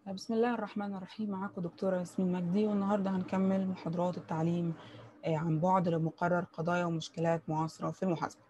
بسم الله الرحمن الرحيم معاكم دكتورة ياسمين مجدي والنهاردة هنكمل محاضرات التعليم عن بعد لمقرر قضايا ومشكلات معاصرة في المحاسبة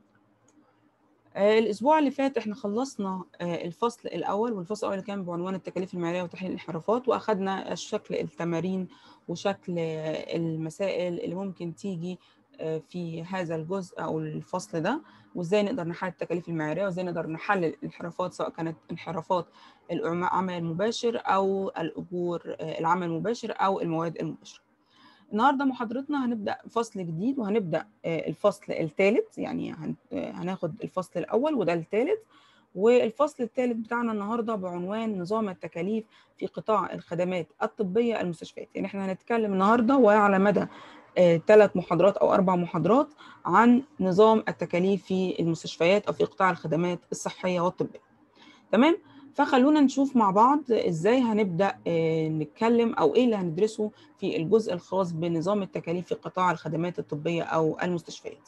الأسبوع اللي فات احنا خلصنا الفصل الأول والفصل الأول كان بعنوان التكاليف المالية وتحليل الانحرافات وأخدنا شكل التمارين وشكل المسائل اللي ممكن تيجي في هذا الجزء أو الفصل ده وازاي نقدر نحلل التكاليف المعياريه وازاي نقدر نحلل الانحرافات سواء كانت انحرافات العمل المباشر او الاجور العمل المباشر او المواد المباشره. النهارده محاضرتنا هنبدا فصل جديد وهنبدا الفصل الثالث يعني هناخد الفصل الاول وده الثالث والفصل الثالث بتاعنا النهارده بعنوان نظام التكاليف في قطاع الخدمات الطبيه المستشفيات يعني احنا هنتكلم النهارده وعلى مدى ثلاث محاضرات او اربع محاضرات عن نظام التكاليف في المستشفيات او في قطاع الخدمات الصحيه والطبيه تمام فخلونا نشوف مع بعض ازاي هنبدا نتكلم او ايه اللي هندرسه في الجزء الخاص بنظام التكاليف في قطاع الخدمات الطبيه او المستشفيات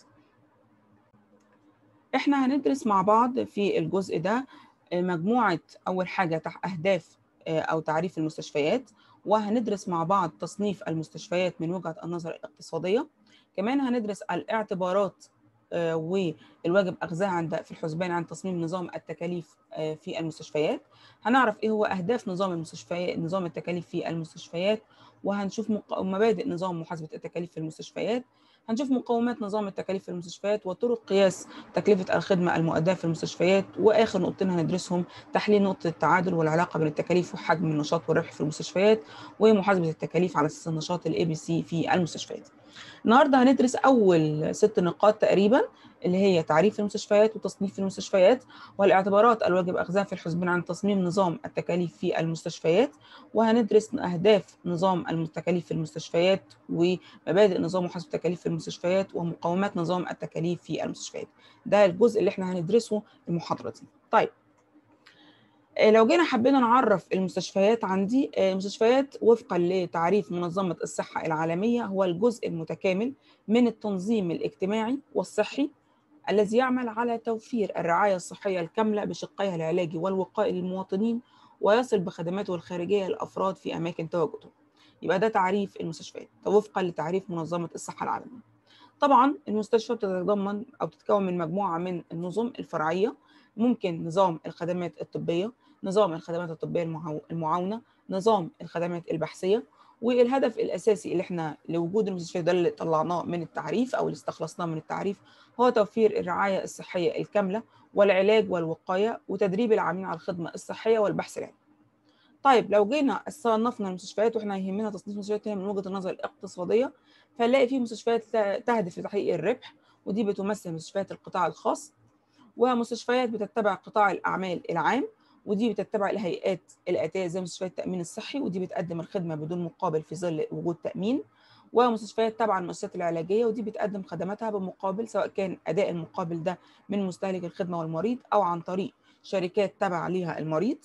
احنا هندرس مع بعض في الجزء ده مجموعه اول حاجه اهداف او تعريف المستشفيات وهندرس مع بعض تصنيف المستشفيات من وجهة النظر الاقتصادية كمان هندرس الاعتبارات والواجب أخذها عند في الحسبان عن تصميم نظام التكاليف في المستشفيات هنعرف إيه هو أهداف نظام المستشفيات نظام التكاليف في المستشفيات وهنشوف مبادئ نظام محاسبة التكاليف في المستشفيات هنشوف مقومات نظام التكاليف في المستشفيات وطرق قياس تكلفة الخدمة المؤداة في المستشفيات وآخر نقطتين هندرسهم تحليل نقطة التعادل والعلاقة بين التكاليف وحجم النشاط والربح في المستشفيات ومحاسبة التكاليف على أساس النشاط الاي بي سي في المستشفيات. النهارده هندرس أول ست نقاط تقريبا اللي هي تعريف المستشفيات وتصنيف المستشفيات والاعتبارات الواجب أخذها في الحسبان عن تصميم نظام التكاليف في المستشفيات وهندرس أهداف نظام التكاليف في المستشفيات ومبادئ نظام محاسبة التكاليف في المستشفيات ومقومات نظام التكاليف في المستشفيات ده الجزء اللي احنا هندرسه المحاضرة دي طيب لو جينا حبينا نعرف المستشفيات عندي المستشفيات وفقا لتعريف منظمة الصحة العالمية هو الجزء المتكامل من التنظيم الاجتماعي والصحي الذي يعمل على توفير الرعاية الصحية الكاملة بشقيها العلاجي والوقائي للمواطنين ويصل بخدماته الخارجية للأفراد في أماكن تواجدهم يبقى ده تعريف المستشفيات وفقا لتعريف منظمة الصحة العالمية طبعا المستشفى بتتضمن أو تتكون من مجموعة من النظم الفرعية ممكن نظام الخدمات الطبية نظام الخدمات الطبية المعاونة نظام الخدمات البحثية والهدف الأساسي اللي احنا لوجود المستشفيات ده اللي طلعناه من التعريف أو اللي استخلصناه من التعريف هو توفير الرعاية الصحية الكاملة والعلاج والوقاية وتدريب العاملين على الخدمة الصحية والبحث العلمي. طيب لو جينا صنفنا المستشفيات واحنا يهمنا تصنيف المستشفيات هنا من وجهة النظر الاقتصادية فنلاقي في مستشفيات تهدف لتحقيق الربح ودي بتمثل مستشفيات القطاع الخاص ومستشفيات بتتبع قطاع الأعمال العام ودي بتتبع الهيئات الآتية زي مستشفيات التأمين الصحي ودي بتقدم الخدمة بدون مقابل في ظل وجود تأمين ومستشفيات تبع المؤسسات العلاجية ودي بتقدم خدماتها بمقابل سواء كان أداء المقابل ده من مستهلك الخدمة والمريض أو عن طريق شركات تبع ليها المريض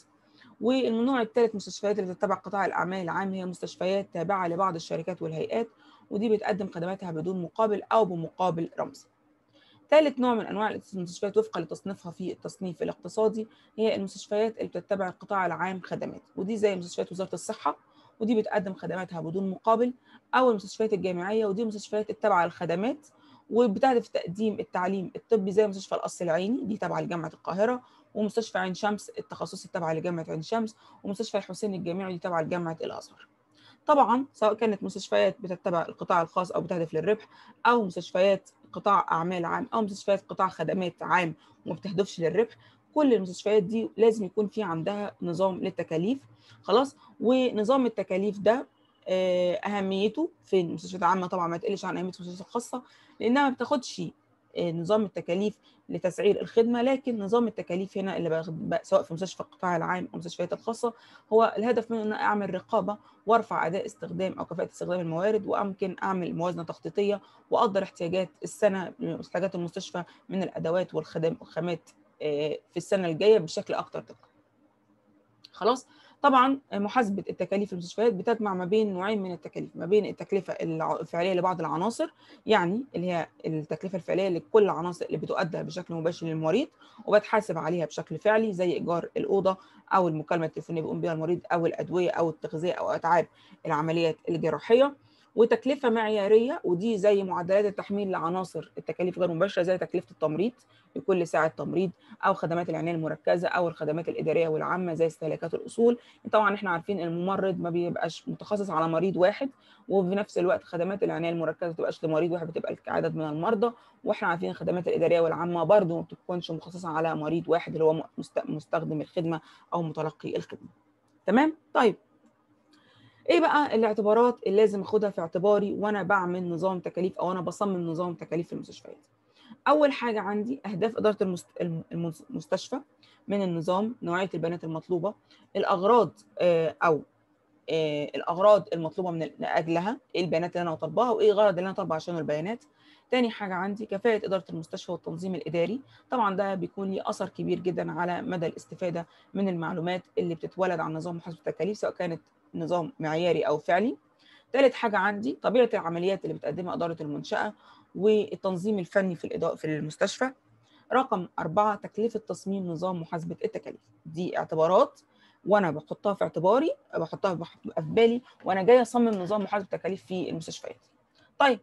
والنوع الثالث مستشفيات اللي بتتبع قطاع الأعمال العام هي مستشفيات تابعة لبعض الشركات والهيئات ودي بتقدم خدماتها بدون مقابل أو بمقابل رمزي. ثالث نوع من انواع المستشفيات وفقا لتصنيفها في التصنيف الاقتصادي هي المستشفيات اللي بتتبع القطاع العام خدمات ودي زي مستشفيات وزاره الصحه ودي بتقدم خدماتها بدون مقابل او المستشفيات الجامعيه ودي مستشفيات التابعه للخدمات وبتهدف تقديم التعليم الطبي زي مستشفى القصر العيني دي تابعه لجامعه القاهره ومستشفى عين شمس التخصصي التابعه لجامعه عين شمس ومستشفى الحسين الجامعي دي تابعه لجامعه الازهر طبعا سواء كانت مستشفيات بتتبع القطاع الخاص او بتهدف للربح او مستشفيات قطاع اعمال عام او مستشفيات قطاع خدمات عام وما بتهدفش للربح كل المستشفيات دي لازم يكون في عندها نظام للتكاليف خلاص ونظام التكاليف ده اهميته في المستشفيات العامه طبعا ما تقلش عن اهميه المستشفيات الخاصه لانها ما بتاخدش نظام التكاليف لتسعير الخدمه لكن نظام التكاليف هنا اللي باخد سواء في مستشفى القطاع العام او المستشفيات الخاصه هو الهدف منه ان اعمل رقابه وارفع اداء استخدام او كفاءه استخدام الموارد وامكن اعمل موازنه تخطيطيه واقدر احتياجات السنه احتياجات المستشفى من الادوات والخدمات في السنه الجايه بشكل اكثر دقه. خلاص طبعا محاسبه التكاليف المستشفيات بتجمع ما بين نوعين من التكاليف ما بين التكلفه الفعليه لبعض العناصر يعني اللي هي التكلفه الفعليه لكل العناصر اللي بتؤدى بشكل مباشر للمريض وبتحاسب عليها بشكل فعلي زي ايجار الاوضه او المكالمه التليفونيه بيقوم بها المريض او الادويه او التغذيه او اتعاب العمليات الجراحيه وتكلفه معياريه ودي زي معدلات التحميل لعناصر التكاليف غير مباشره زي تكلفه التمريض لكل ساعه تمريض او خدمات العنايه المركزه او الخدمات الاداريه والعامه زي استهلاكات الاصول طبعا احنا عارفين ان الممرض ما بيبقاش متخصص على مريض واحد وفي نفس الوقت خدمات العنايه المركزه ما بتبقاش لمريض واحد بتبقى عدد من المرضى واحنا عارفين الخدمات الاداريه والعامه برضه ما بتكونش مخصصه على مريض واحد اللي هو مستخدم الخدمه او متلقي الخدمه تمام طيب ايه بقى الاعتبارات اللي لازم اخدها في اعتباري وانا بعمل نظام تكاليف او انا بصمم نظام تكاليف في المستشفيات اول حاجه عندي اهداف اداره المستشفى من النظام نوعيه البيانات المطلوبه الاغراض او الاغراض المطلوبه من اجلها ايه البيانات اللي انا طالباها وايه الغرض اللي انا طالبه عشانه البيانات تاني حاجة عندي كفاءة إدارة المستشفى والتنظيم الإداري طبعا ده بيكون ليه أثر كبير جدا على مدى الاستفادة من المعلومات اللي بتتولد عن نظام محاسبة التكاليف سواء كانت نظام معياري أو فعلي ثالث حاجة عندي طبيعة العمليات اللي بتقدمها إدارة المنشأة والتنظيم الفني في الإضاءة في المستشفى رقم أربعة تكلفة تصميم نظام محاسبة التكاليف دي اعتبارات وانا بحطها في اعتباري بحطها في بالي وانا جاي اصمم نظام محاسبه التكاليف في المستشفيات. طيب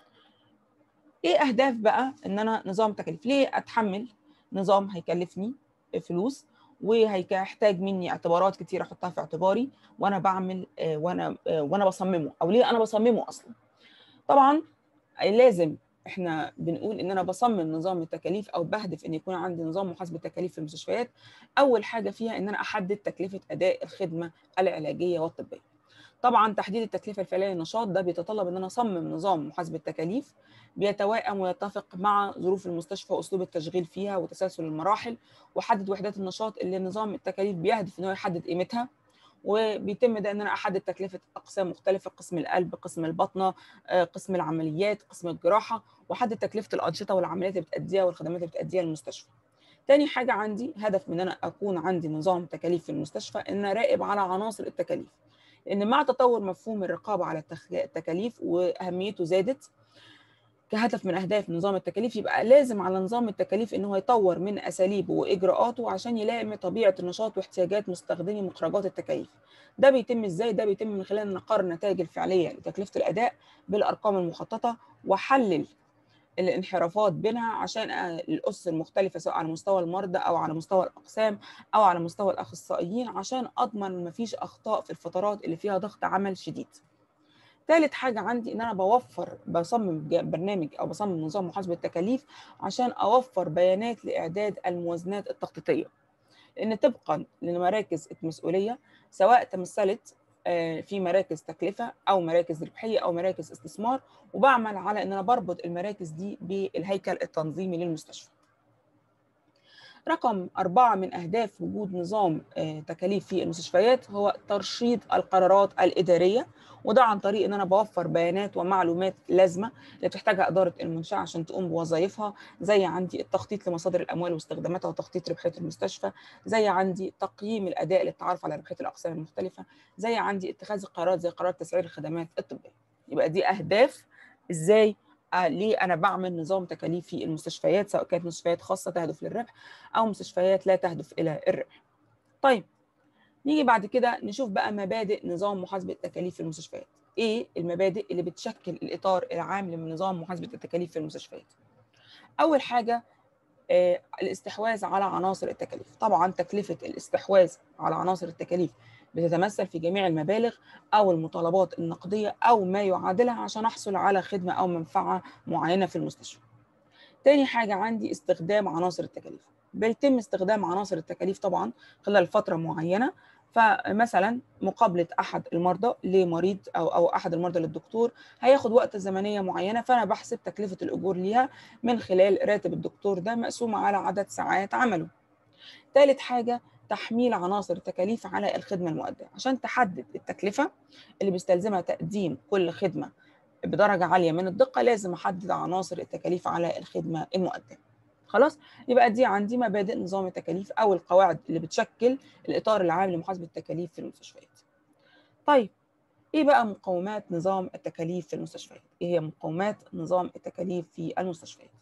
ايه اهداف بقى ان انا نظام تكاليف؟ ليه اتحمل نظام هيكلفني فلوس وهيحتاج مني اعتبارات كتير احطها في اعتباري وانا بعمل وانا وانا بصممه او ليه انا بصممه اصلا؟ طبعا لازم احنا بنقول ان انا بصمم نظام التكاليف او بهدف ان يكون عندي نظام محاسبه تكاليف في المستشفيات اول حاجه فيها ان انا احدد تكلفه اداء الخدمه العلاجيه والطبيه طبعا تحديد التكلفه الفعليه للنشاط ده بيتطلب ان انا اصمم نظام محاسبه تكاليف بيتوائم ويتفق مع ظروف المستشفى واسلوب التشغيل فيها وتسلسل المراحل واحدد وحدات النشاط اللي نظام التكاليف بيهدف ان هو يحدد قيمتها وبيتم ده ان انا احدد تكلفه اقسام مختلفه قسم القلب قسم البطنه قسم العمليات قسم الجراحه واحدد تكلفه الانشطه والعمليات اللي بتاديها والخدمات اللي بتاديها المستشفى تاني حاجه عندي هدف من ان انا اكون عندي نظام تكاليف في المستشفى ان اراقب على عناصر التكاليف لان مع تطور مفهوم الرقابه على التكاليف واهميته زادت كهدف من اهداف نظام التكاليف يبقى لازم على نظام التكاليف ان هو يطور من اساليبه واجراءاته عشان يلائم طبيعه النشاط واحتياجات مستخدمي مخرجات التكاليف ده بيتم ازاي ده بيتم من خلال نقار النتائج الفعليه لتكلفه الاداء بالارقام المخططه واحلل الانحرافات بينها عشان الأس المختلفة سواء على مستوى المرضى أو على مستوى الأقسام أو على مستوى الأخصائيين عشان أضمن مفيش أخطاء في الفترات اللي فيها ضغط عمل شديد. ثالث حاجة عندي إن أنا بوفر بصمم برنامج أو بصمم نظام محاسبة التكاليف عشان أوفر بيانات لإعداد الموازنات التخطيطية. لأن طبقا لمراكز المسؤولية سواء تمثلت في مراكز تكلفة أو مراكز ربحية أو مراكز استثمار وبعمل على إن أنا بربط المراكز دي بالهيكل التنظيمي للمستشفى. رقم أربعة من أهداف وجود نظام تكاليف في المستشفيات هو ترشيد القرارات الإدارية وده عن طريق ان انا بوفر بيانات ومعلومات لازمه اللي بتحتاجها اداره المنشاه عشان تقوم بوظائفها زي عندي التخطيط لمصادر الاموال واستخداماتها وتخطيط ربحيه المستشفى زي عندي تقييم الاداء للتعرف على ربحيه الاقسام المختلفه زي عندي اتخاذ القرارات زي قرار تسعير الخدمات الطبيه يبقى دي اهداف ازاي آه ليه انا بعمل نظام تكاليف في المستشفيات سواء كانت مستشفيات خاصه تهدف للربح او مستشفيات لا تهدف الى الربح طيب نيجي بعد كده نشوف بقى مبادئ نظام محاسبة التكاليف في المستشفيات ايه المبادئ اللي بتشكل الاطار العام لنظام محاسبة التكاليف في المستشفيات اول حاجة آه الاستحواذ على عناصر التكاليف طبعا تكلفة الاستحواذ على عناصر التكاليف بتتمثل في جميع المبالغ او المطالبات النقدية او ما يعادلها عشان احصل على خدمة او منفعة معينة في المستشفى تاني حاجة عندي استخدام عناصر التكاليف بيتم استخدام عناصر التكاليف طبعا خلال فترة معينة فمثلا مقابلة أحد المرضى لمريض أو أو أحد المرضى للدكتور هياخد وقت زمنية معينة فأنا بحسب تكلفة الأجور ليها من خلال راتب الدكتور ده مقسوم على عدد ساعات عمله. ثالث حاجة تحميل عناصر التكاليف على الخدمة المؤدية عشان تحدد التكلفة اللي بيستلزمها تقديم كل خدمة بدرجة عالية من الدقة لازم أحدد عناصر التكاليف على الخدمة المؤدية. خلاص يبقى دي عندي مبادئ نظام التكاليف او القواعد اللي بتشكل الاطار العام لمحاسبه التكاليف في المستشفيات طيب ايه بقى مقومات نظام التكاليف في المستشفيات ايه هي مقومات نظام التكاليف في المستشفيات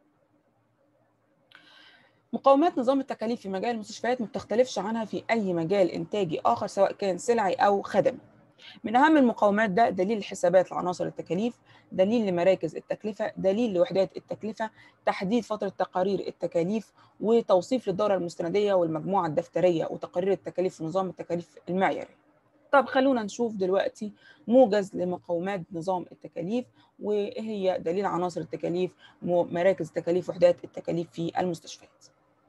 مقومات نظام التكاليف في مجال المستشفيات ما بتختلفش عنها في اي مجال انتاجي اخر سواء كان سلعي او خدمي من اهم المقومات ده دليل الحسابات لعناصر التكاليف دليل لمراكز التكلفه دليل لوحدات التكلفه تحديد فتره تقارير التكاليف وتوصيف للدوره المستنديه والمجموعه الدفتريه وتقارير التكاليف في نظام التكاليف المعياري طب خلونا نشوف دلوقتي موجز لمقومات نظام التكاليف وايه هي دليل عناصر التكاليف مراكز التكاليف وحدات التكاليف في المستشفيات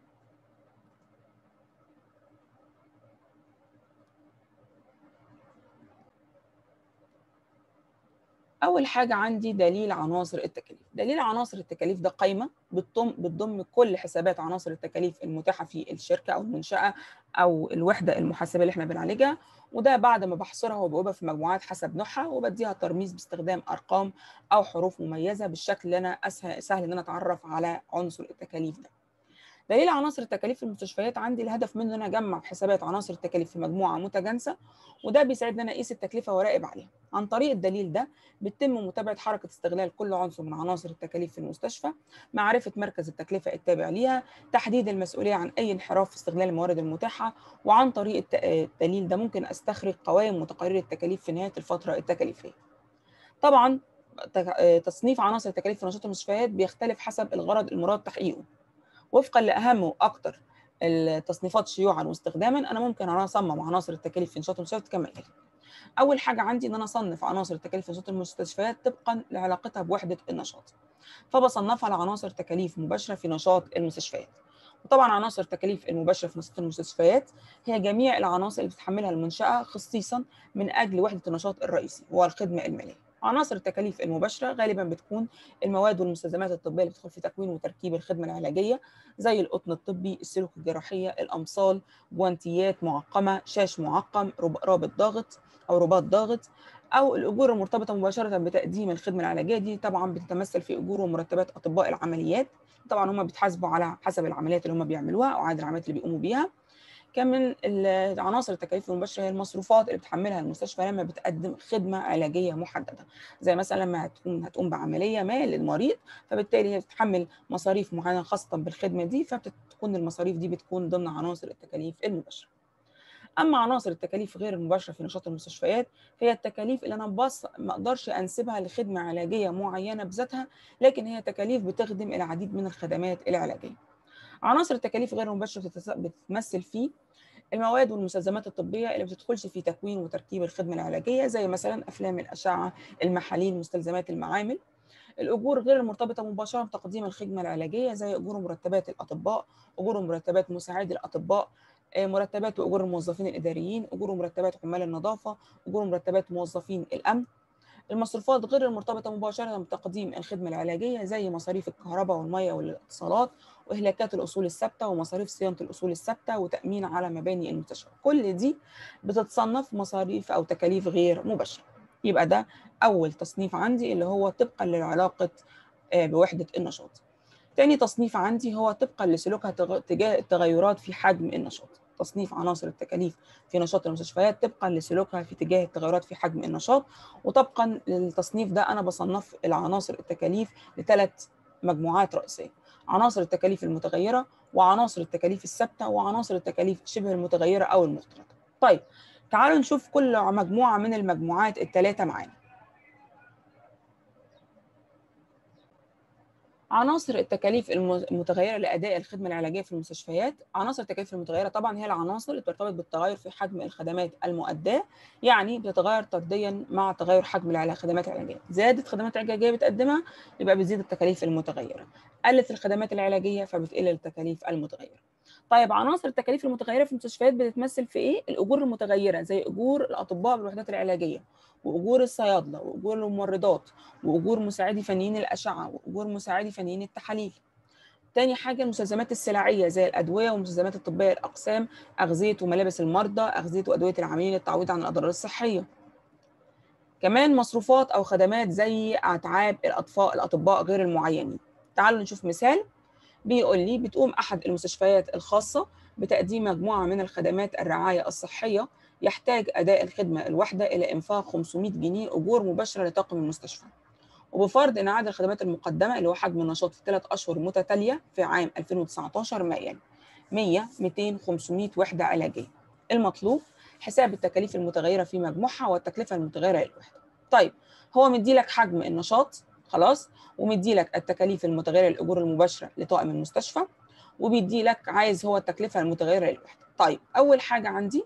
اول حاجه عندي دليل عناصر التكاليف دليل عناصر التكاليف ده قائمه بتضم بتضم كل حسابات عناصر التكاليف المتاحه في الشركه او المنشاه او الوحده المحاسبه اللي احنا بنعالجها وده بعد ما بحصرها وبقوبها في مجموعات حسب نوعها وبديها ترميز باستخدام ارقام او حروف مميزه بالشكل اللي انا اسهل سهل ان انا اتعرف على عنصر التكاليف ده دليل عناصر التكاليف في المستشفيات عندي الهدف منه ان انا اجمع حسابات عناصر التكاليف في مجموعه متجانسه وده بيساعدني ان انا اقيس التكلفه واراقب عليها عن طريق الدليل ده بيتم متابعه حركه استغلال كل عنصر من عناصر التكاليف في المستشفى معرفه مركز التكلفه التابع ليها تحديد المسؤوليه عن اي انحراف في استغلال الموارد المتاحه وعن طريق الدليل ده ممكن استخرج قوائم وتقارير التكاليف في نهايه الفتره التكاليفيه طبعا تصنيف عناصر التكاليف في نشاط المستشفيات بيختلف حسب الغرض المراد تحقيقه وفقا لاهم واكثر التصنيفات شيوعا واستخداما انا ممكن انا اصمم عناصر التكاليف في نشاط المستشفيات كما يلي اول حاجه عندي ان انا اصنف عناصر التكاليف في نشاط المستشفيات طبقا لعلاقتها بوحده النشاط فبصنفها لعناصر تكاليف مباشره في نشاط المستشفيات وطبعا عناصر التكاليف المباشره في نشاط المستشفيات هي جميع العناصر اللي بتتحملها المنشاه خصيصا من اجل وحده النشاط الرئيسي وهو الخدمه الماليه عناصر التكاليف المباشره غالبا بتكون المواد والمستلزمات الطبيه اللي بتدخل في تكوين وتركيب الخدمه العلاجيه زي القطن الطبي السلوك الجراحيه الامصال جوانتيات معقمه شاش معقم رابط ضاغط او رباط ضاغط او الاجور المرتبطه مباشره بتقديم الخدمه العلاجيه دي طبعا بتتمثل في اجور ومرتبات اطباء العمليات طبعا هم بيتحاسبوا على حسب العمليات اللي هم بيعملوها او عدد العمليات اللي بيقوموا بيها كمان عناصر التكاليف المباشره هي المصروفات اللي بتحملها المستشفى لما بتقدم خدمه علاجيه محدده زي مثلا لما هتكون هتقوم بعمليه ما للمريض فبالتالي هي بتتحمل مصاريف معينه خاصه بالخدمه دي فبتكون المصاريف دي بتكون ضمن عناصر التكاليف المباشره اما عناصر التكاليف غير المباشره في نشاط المستشفيات فهي التكاليف اللي انا بص ما اقدرش انسبها لخدمه علاجيه معينه بذاتها لكن هي تكاليف بتخدم العديد من الخدمات العلاجيه عناصر التكاليف غير المباشره بتتمثل في المواد والمستلزمات الطبيه اللي بتدخلش في تكوين وتركيب الخدمه العلاجيه زي مثلا افلام الاشعه المحاليل مستلزمات المعامل الاجور غير المرتبطه مباشره بتقديم الخدمه العلاجيه زي اجور مرتبات الاطباء اجور مرتبات مساعدي الاطباء مرتبات واجور الموظفين الاداريين اجور مرتبات عمال النظافه اجور مرتبات موظفين الامن المصروفات غير المرتبطة مباشرة بتقديم الخدمة العلاجية زي مصاريف الكهرباء والمية والاتصالات وإهلاكات الأصول الثابتة ومصاريف صيانة الأصول الثابتة وتأمين على مباني المستشفى كل دي بتتصنف مصاريف أو تكاليف غير مباشرة يبقى ده أول تصنيف عندي اللي هو طبقا لعلاقة بوحدة النشاط تاني تصنيف عندي هو طبقا لسلوكها تجاه التغيرات في حجم النشاط تصنيف عناصر التكاليف في نشاط المستشفيات طبقا لسلوكها في اتجاه التغيرات في حجم النشاط وطبقا للتصنيف ده انا بصنف العناصر التكاليف لثلاث مجموعات رئيسيه عناصر التكاليف المتغيره وعناصر التكاليف الثابته وعناصر التكاليف شبه المتغيره او المختلطه طيب تعالوا نشوف كل مجموعه من المجموعات الثلاثه معانا عناصر التكاليف المتغيره لاداء الخدمه العلاجيه في المستشفيات عناصر التكاليف المتغيره طبعا هي العناصر اللي بترتبط بالتغير في حجم الخدمات المؤداه يعني بتتغير طرديا مع تغير حجم الخدمات العلاجيه زادت خدمات علاجيه بتقدمها يبقى بتزيد التكاليف المتغيره قلت الخدمات العلاجيه فبتقل التكاليف المتغيره طيب عناصر التكاليف المتغيره في المستشفيات بتتمثل في ايه الاجور المتغيره زي اجور الاطباء بالوحدات العلاجيه واجور الصيادله واجور الممرضات واجور مساعدي فنيين الاشعه واجور مساعدي فنيين التحاليل تاني حاجه المستلزمات السلعيه زي الادويه والمستلزمات الطبيه الاقسام اغذيه وملابس المرضى اغذيه وادويه العاملين للتعويض عن الاضرار الصحيه كمان مصروفات او خدمات زي اتعاب الاطفاء الاطباء غير المعينين تعالوا نشوف مثال بيقول لي بتقوم احد المستشفيات الخاصه بتقديم مجموعه من الخدمات الرعايه الصحيه يحتاج اداء الخدمه الواحده الى انفاق 500 جنيه اجور مباشره لطاقم المستشفى وبفرض ان عدد الخدمات المقدمه اللي هو حجم النشاط في ثلاث اشهر متتاليه في عام 2019 ما يلي 100 200 500 وحده علاجيه المطلوب حساب التكاليف المتغيره في مجموعها والتكلفه المتغيره للوحده طيب هو مدي لك حجم النشاط خلاص ومدي لك التكاليف المتغيره للاجور المباشره لطاقم المستشفى وبيدي لك عايز هو التكلفه المتغيره للوحده طيب اول حاجه عندي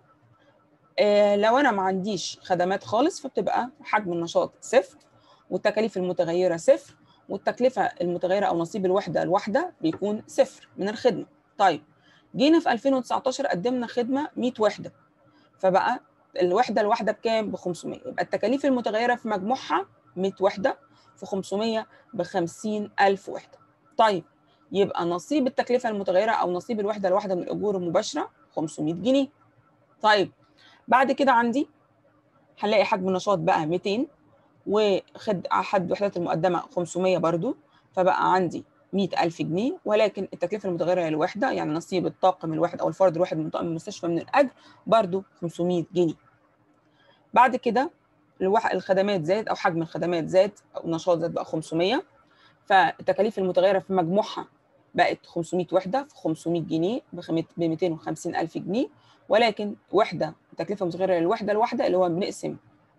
آه لو انا ما عنديش خدمات خالص فبتبقى حجم النشاط صفر والتكاليف المتغيره صفر والتكلفه المتغيره او نصيب الوحده الواحده بيكون صفر من الخدمه طيب جينا في 2019 قدمنا خدمه 100 وحده فبقى الوحده الواحده بكام ب 500 يبقى التكاليف المتغيره في مجموعها 100 وحده في 500 ب 50000 وحده طيب يبقى نصيب التكلفه المتغيره او نصيب الوحده الواحده من الاجور المباشره 500 جنيه طيب بعد كده عندي هنلاقي حجم النشاط بقى 200 وخد حد وحدات المقدمه 500 برضو فبقى عندي 100000 جنيه ولكن التكلفه المتغيره للوحده يعني نصيب الطاقم الواحد او الفرد الواحد من طاقم المستشفى من الاجر برضو 500 جنيه بعد كده الخدمات زاد او حجم الخدمات زاد او النشاط زاد بقى 500 فالتكاليف المتغيره في مجموعها بقت 500 وحده في 500 جنيه ب 250 الف جنيه ولكن وحده التكلفه المتغيره للوحده الواحده اللي هو بنقسم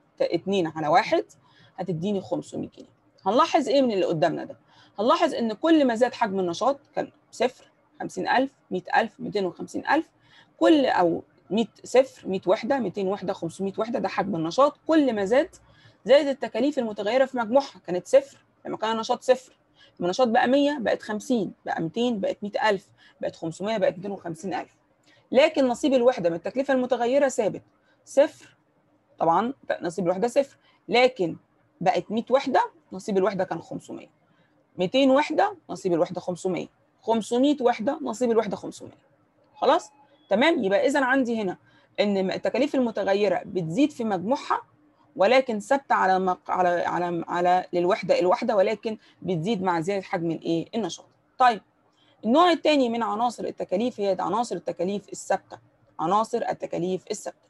2 على 1 هتديني 500 جنيه هنلاحظ ايه من اللي قدامنا ده هنلاحظ ان كل ما زاد حجم النشاط كان صفر 50000 100000 250000 كل او 100 صفر 100 وحده 200 وحده 500 وحده ده حجم النشاط كل ما زاد زادت التكاليف المتغيره في مجموعها كانت صفر لما كان النشاط صفر لما النشاط بقى 100 بقت 50 بقى 200 بقت 100000 بقت 500 بقت 250000 لكن نصيب الوحده من التكلفه المتغيره ثابت صفر طبعا نصيب الوحده صفر لكن بقت 100 وحده نصيب الوحده كان 500 200 وحده نصيب الوحده 500 500 وحده نصيب الوحده 500 خلاص تمام يبقى اذا عندي هنا ان التكاليف المتغيره بتزيد في مجموعها ولكن ثابته على مق... على على على للوحده الواحده ولكن بتزيد مع زياده حجم الايه النشاط طيب النوع الثاني من عناصر التكاليف هي عناصر التكاليف الثابته عناصر التكاليف الثابته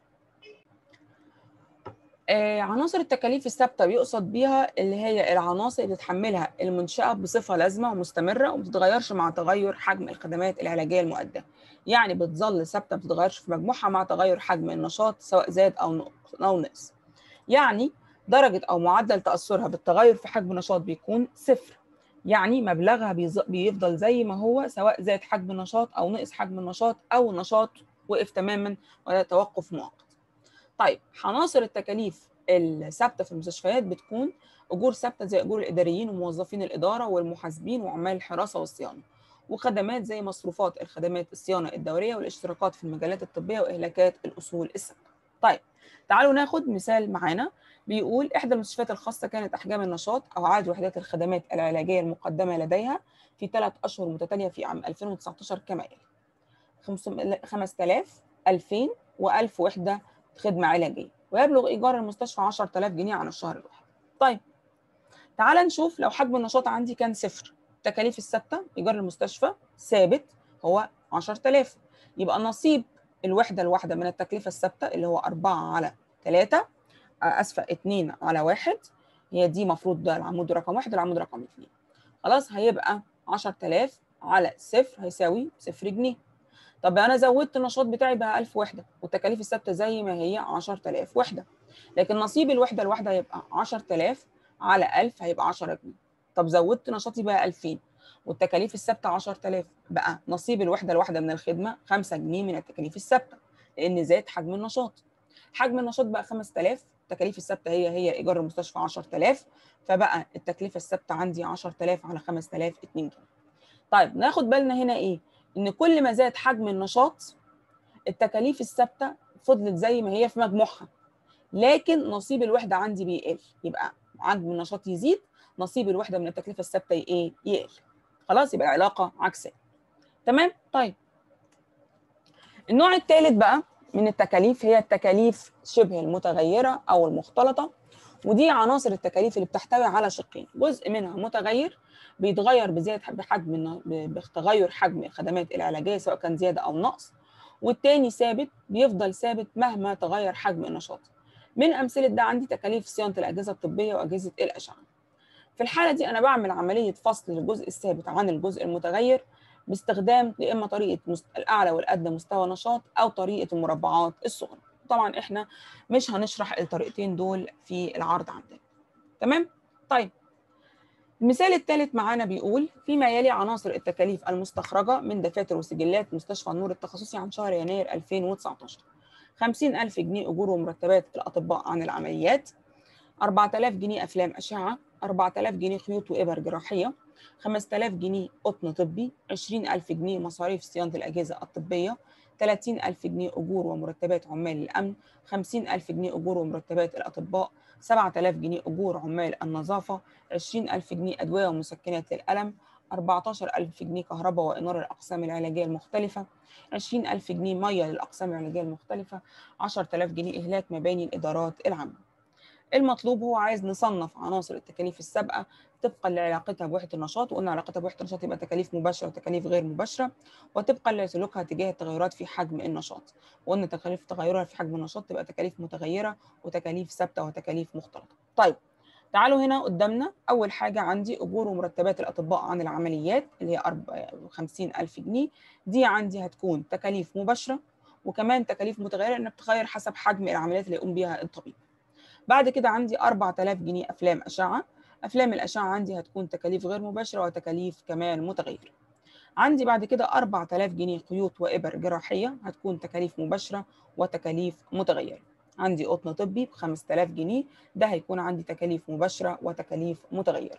آه عناصر التكاليف الثابته بيقصد بيها اللي هي العناصر اللي بتتحملها المنشاه بصفه لازمه ومستمره وما بتتغيرش مع تغير حجم الخدمات العلاجيه المؤداه يعني بتظل ثابته ما بتتغيرش في مجموعها مع تغير حجم النشاط سواء زاد او او نقص يعني درجه او معدل تاثرها بالتغير في حجم النشاط بيكون صفر يعني مبلغها بيفضل زي ما هو سواء زاد حجم النشاط او نقص حجم النشاط او النشاط وقف تماما ولا توقف مؤقت طيب عناصر التكاليف الثابته في المستشفيات بتكون اجور ثابته زي اجور الاداريين وموظفين الاداره والمحاسبين وعمال الحراسه والصيانه وخدمات زي مصروفات الخدمات الصيانه الدوريه والاشتراكات في المجالات الطبيه واهلاكات الاصول الثابته طيب تعالوا ناخد مثال معانا بيقول احدى المستشفيات الخاصه كانت احجام النشاط او عدد وحدات الخدمات العلاجيه المقدمه لديها في ثلاث اشهر متتاليه في عام 2019 كما يلي 5000 2000 و1000 وحده خدمه علاجيه ويبلغ ايجار المستشفى 10000 جنيه عن الشهر الواحد. طيب تعال نشوف لو حجم النشاط عندي كان صفر التكاليف الثابته ايجار المستشفى ثابت هو 10000 يبقى نصيب الوحده الواحده من التكلفه الثابته اللي هو 4 على 3 اسفه 2 على 1 هي دي المفروض ده العمود رقم 1 والعمود رقم 2 خلاص هيبقى 10000 على صفر هيساوي صفر جنيه طب انا زودت النشاط بتاعي بقى 1000 وحده والتكاليف الثابته زي ما هي 10000 وحده لكن نصيب الوحده الواحده هيبقى 10000 على 1000 هيبقى 10 جنيه طب زودت نشاطي بقى 2000 والتكاليف الثابته 10000 بقى نصيب الوحده الواحده من الخدمه 5 جنيه من التكاليف الثابته لان زاد حجم النشاط حجم النشاط بقى 5000 التكاليف الثابته هي هي ايجار المستشفى 10000 فبقى التكلفه الثابته عندي 10000 على 5000 2 جنيه طيب ناخد بالنا هنا ايه ان كل ما زاد حجم النشاط التكاليف الثابته فضلت زي ما هي في مجموعها لكن نصيب الوحده عندي بيقل يبقى حجم النشاط يزيد نصيب الوحده من التكلفه الثابته ايه يقل خلاص يبقى العلاقه عكسيه تمام طيب النوع الثالث بقى من التكاليف هي التكاليف شبه المتغيره او المختلطه ودي عناصر التكاليف اللي بتحتوي على شقين جزء منها متغير بيتغير بزياده بحجم بتغير حجم الخدمات العلاجيه سواء كان زياده او نقص والتاني ثابت بيفضل ثابت مهما تغير حجم النشاط من امثله ده عندي تكاليف صيانه الاجهزه الطبيه واجهزه الاشعه في الحاله دي انا بعمل عمليه فصل للجزء الثابت عن الجزء المتغير باستخدام يا اما طريقه الاعلى والادنى مستوى نشاط او طريقه المربعات الصغرى طبعا احنا مش هنشرح الطريقتين دول في العرض عندنا تمام طيب المثال الثالث معانا بيقول فيما يلي عناصر التكاليف المستخرجة من دفاتر وسجلات مستشفى النور التخصصي عن شهر يناير 2019 50000 جنيه أجور ومرتبات الأطباء عن العمليات 4000 جنيه أفلام أشعة 4000 جنيه خيوط وإبر جراحية 5000 جنيه قطن طبي 20000 جنيه مصاريف صيانة الأجهزة الطبية 30000 جنيه أجور ومرتبات عمال الأمن 50000 جنيه أجور ومرتبات الأطباء 7000 جنيه أجور عمال النظافة 20000 جنيه أدوية ومسكنات للألم 14000 جنيه كهرباء وإنارة الأقسام العلاجية المختلفة 20000 جنيه مية للأقسام العلاجية المختلفة 10000 جنيه إهلاك مباني الإدارات العامة المطلوب هو عايز نصنف عناصر التكاليف السابقه طبقا لعلاقتها بوحده النشاط وقلنا علاقتها بوحده النشاط يبقى تكاليف مباشره وتكاليف غير مباشره وطبقا لسلوكها تجاه التغيرات في حجم النشاط وقلنا تكاليف تغيرها في حجم النشاط تبقى تكاليف متغيره وتكاليف ثابته وتكاليف مختلطه طيب تعالوا هنا قدامنا أول حاجة عندي أجور ومرتبات الأطباء عن العمليات اللي هي 50000 جنيه دي عندي هتكون تكاليف مباشرة وكمان تكاليف متغيرة إنها بتتغير حسب حجم العمليات اللي يقوم بيها الطبيب بعد كده عندي 4000 جنيه افلام اشعه افلام الاشعه عندي هتكون تكاليف غير مباشره وتكاليف كمان متغيره عندي بعد كده 4000 جنيه خيوط وابر جراحيه هتكون تكاليف مباشره وتكاليف متغيره عندي قطن طبي ب 5000 جنيه ده هيكون عندي تكاليف مباشره وتكاليف متغيره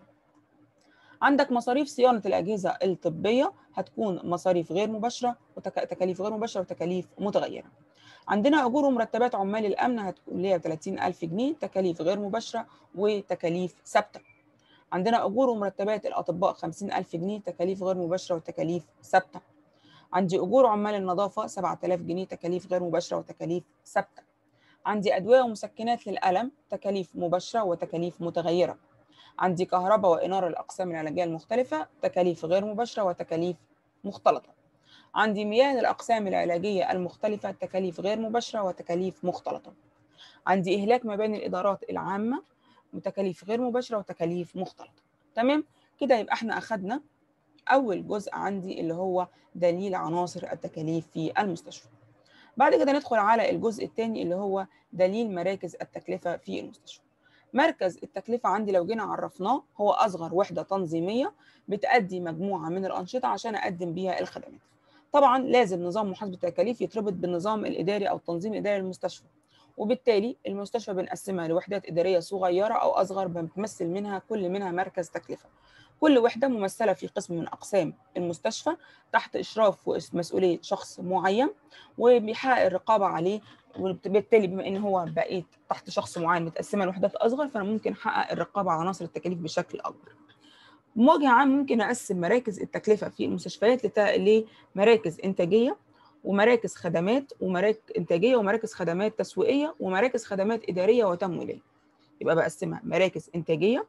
عندك مصاريف صيانه الاجهزه الطبيه هتكون مصاريف غير مباشره وتكاليف غير مباشره وتكاليف متغيره عندنا اجور ومرتبات عمال الامن هتكون اللي هي 30000 جنيه تكاليف غير مباشره وتكاليف ثابته عندنا اجور ومرتبات الاطباء 50000 جنيه تكاليف غير مباشره وتكاليف ثابته عندي اجور عمال النظافه 7000 جنيه تكاليف غير مباشره وتكاليف ثابته عندي ادويه ومسكنات للالم تكاليف مباشره وتكاليف متغيره عندي كهرباء واناره الاقسام العلاجيه المختلفه تكاليف غير مباشره وتكاليف مختلطه عندي مياه الأقسام العلاجية المختلفة تكاليف غير مباشرة وتكاليف مختلطة عندي إهلاك مباني الإدارات العامة وتكاليف غير مباشرة وتكاليف مختلطة تمام كده يبقى احنا أخدنا أول جزء عندي اللي هو دليل عناصر التكاليف في المستشفى بعد كده ندخل على الجزء الثاني اللي هو دليل مراكز التكلفة في المستشفى مركز التكلفة عندي لو جينا عرفناه هو أصغر وحدة تنظيمية بتأدي مجموعة من الأنشطة عشان أقدم بيها الخدمات طبعا لازم نظام محاسبه التكاليف يتربط بالنظام الاداري او التنظيم الاداري للمستشفى وبالتالي المستشفى بنقسمها لوحدات اداريه صغيره او اصغر بتمثل منها كل منها مركز تكلفه كل وحده ممثله في قسم من اقسام المستشفى تحت اشراف ومسؤوليه شخص معين وبيحقق الرقابه عليه وبالتالي بما ان هو بقيت تحت شخص معين متقسمه لوحدات اصغر فانا ممكن احقق الرقابه على عناصر التكاليف بشكل اكبر بوجه عام ممكن اقسم مراكز التكلفه في المستشفيات لمراكز انتاجيه ومراكز خدمات ومراكز انتاجيه ومراكز خدمات تسويقيه ومراكز خدمات اداريه وتمويليه يبقى بقسمها مراكز انتاجيه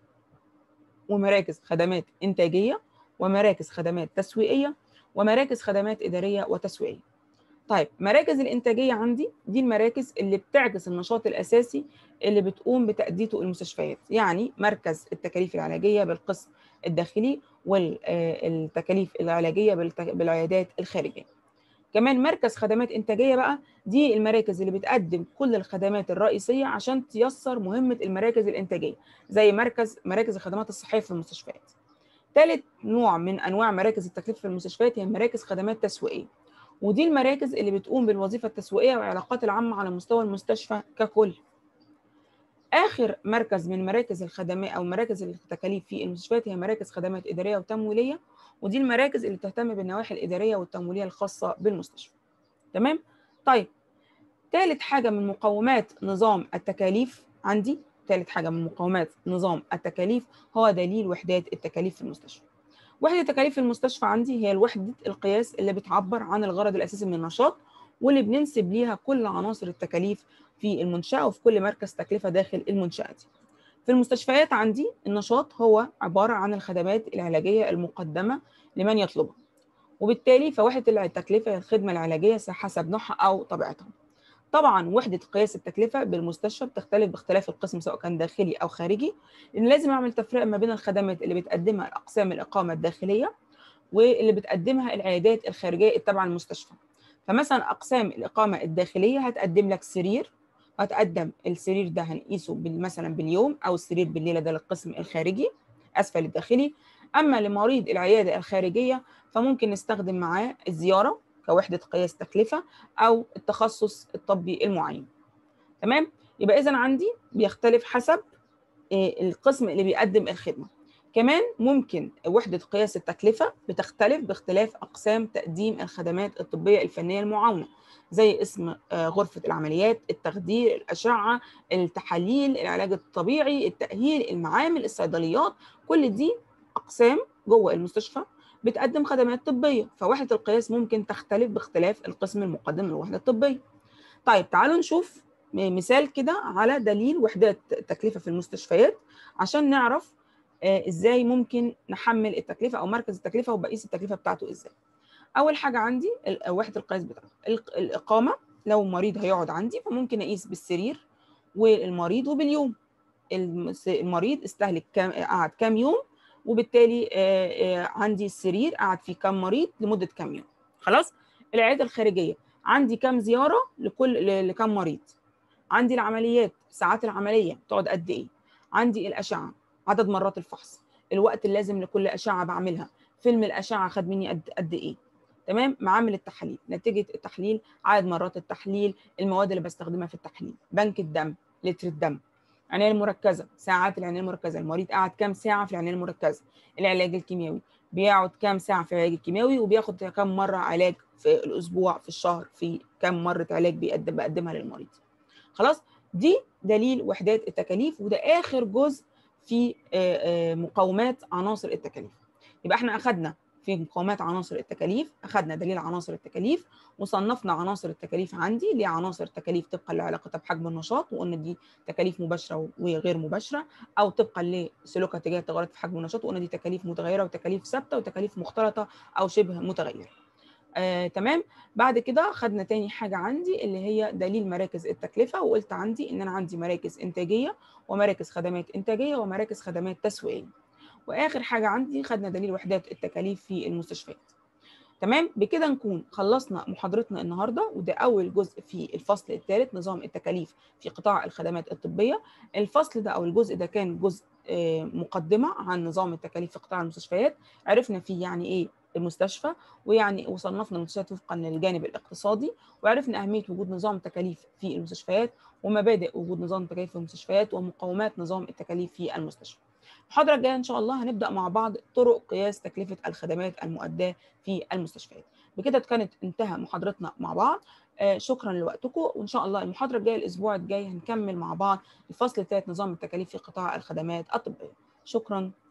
ومراكز خدمات انتاجيه ومراكز خدمات تسويقيه ومراكز خدمات اداريه وتسويقيه طيب مراكز الانتاجيه عندي دي المراكز اللي بتعكس النشاط الاساسي اللي بتقوم بتاديته المستشفيات يعني مركز التكاليف العلاجيه بالقسم الداخلي والتكاليف العلاجيه بالعيادات الخارجيه كمان مركز خدمات انتاجيه بقى دي المراكز اللي بتقدم كل الخدمات الرئيسيه عشان تيسر مهمه المراكز الانتاجيه زي مركز مراكز الخدمات الصحيه في المستشفيات ثالث نوع من انواع مراكز التكلفه في المستشفيات هي مراكز خدمات تسويقيه ودي المراكز اللي بتقوم بالوظيفه التسويقيه والعلاقات العامه على مستوى المستشفى ككل اخر مركز من مراكز الخدمات او مراكز التكاليف في المستشفيات هي مراكز خدمات اداريه وتمويليه ودي المراكز اللي بتهتم بالنواحي الاداريه والتمويليه الخاصه بالمستشفى تمام طيب ثالث حاجه من مقومات نظام التكاليف عندي ثالث حاجه من مقومات نظام التكاليف هو دليل وحدات التكاليف في المستشفى وحده تكاليف المستشفى عندي هي وحده القياس اللي بتعبر عن الغرض الاساسي من النشاط واللي بننسب ليها كل عناصر التكاليف في المنشأة وفي كل مركز تكلفة داخل المنشأة دي. في المستشفيات عندي النشاط هو عبارة عن الخدمات العلاجية المقدمة لمن يطلبها وبالتالي فوحدة التكلفة هي الخدمة العلاجية حسب نوعها أو طبيعتها طبعا وحدة قياس التكلفة بالمستشفى بتختلف باختلاف القسم سواء كان داخلي أو خارجي لأن لازم أعمل تفرقة ما بين الخدمات اللي بتقدمها أقسام الإقامة الداخلية واللي بتقدمها العيادات الخارجية التابعة للمستشفى فمثلا أقسام الإقامة الداخلية هتقدم لك سرير هتقدم السرير ده هنقيسه مثلا باليوم أو السرير بالليلة ده للقسم الخارجي أسفل الداخلي أما لمريض العيادة الخارجية فممكن نستخدم معاه الزيارة كوحدة قياس تكلفة أو التخصص الطبي المعين تمام يبقى إذا عندي بيختلف حسب القسم اللي بيقدم الخدمة كمان ممكن وحدة قياس التكلفة بتختلف باختلاف أقسام تقديم الخدمات الطبية الفنية المعاونة زي اسم غرفة العمليات التخدير الأشعة التحاليل العلاج الطبيعي التأهيل المعامل الصيدليات كل دي أقسام جوه المستشفى بتقدم خدمات طبية فوحدة القياس ممكن تختلف باختلاف القسم المقدم للوحدة الطبية طيب تعالوا نشوف مثال كده على دليل وحدات التكلفة في المستشفيات عشان نعرف ازاي ممكن نحمل التكلفة او مركز التكلفة وبقيس التكلفة بتاعته ازاي اول حاجة عندي وحدة القياس بتاعته الاقامة لو مريض هيقعد عندي فممكن اقيس بالسرير والمريض وباليوم المريض استهلك كام قعد كام يوم وبالتالي عندي السرير قعد فيه كام مريض لمده كام يوم خلاص العياده الخارجيه عندي كام زياره لكل لكام مريض عندي العمليات ساعات العمليه بتقعد قد ايه عندي الاشعه عدد مرات الفحص الوقت اللازم لكل اشعه بعملها فيلم الاشعه خد مني قد قد ايه تمام معامل التحاليل نتيجه التحليل عدد مرات التحليل المواد اللي بستخدمها في التحليل بنك الدم لتر الدم العنايه المركزه ساعات العنايه المركزه المريض قعد كام ساعه في العنايه المركزه العلاج الكيميائي بيقعد كام ساعه في العلاج الكيميائي وبياخد كام مره علاج في الاسبوع في الشهر في كام مره علاج بيقدم بقدمها للمريض خلاص دي دليل وحدات التكاليف وده اخر جزء في مقاومات عناصر التكاليف يبقى احنا اخذنا في مقاومات عناصر التكاليف اخذنا دليل عناصر التكاليف وصنفنا عناصر التكاليف عندي ليه عناصر تكاليف طبقا لعلاقتها بحجم النشاط وقلنا دي تكاليف مباشره وغير مباشره او طبقا لسلوكها تجاه التغيرات في حجم النشاط وقلنا دي تكاليف متغيره وتكاليف ثابته وتكاليف مختلطه او شبه متغيره آه، تمام بعد كده خدنا تاني حاجة عندي اللي هي دليل مراكز التكلفة وقلت عندي إن أنا عندي مراكز إنتاجية ومراكز خدمات إنتاجية ومراكز خدمات تسويقية وآخر حاجة عندي خدنا دليل وحدات التكاليف في المستشفيات تمام بكده نكون خلصنا محاضرتنا النهارده وده اول جزء في الفصل الثالث نظام التكاليف في قطاع الخدمات الطبيه الفصل ده او الجزء ده كان جزء مقدمه عن نظام التكاليف في قطاع المستشفيات عرفنا فيه يعني ايه المستشفى ويعني وصنفنا المستشفيات وفقا للجانب الاقتصادي وعرفنا اهميه وجود نظام تكاليف في المستشفيات ومبادئ وجود نظام التكاليف في المستشفيات ومقومات نظام التكاليف في المستشفى المحاضرة الجاية إن شاء الله هنبدأ مع بعض طرق قياس تكلفة الخدمات المؤداة في المستشفيات بكده كانت انتهى محاضرتنا مع بعض آه شكرا لوقتكم وإن شاء الله المحاضرة الجاية الأسبوع الجاي هنكمل مع بعض الفصل الثالث نظام التكاليف في قطاع الخدمات الطبية شكرا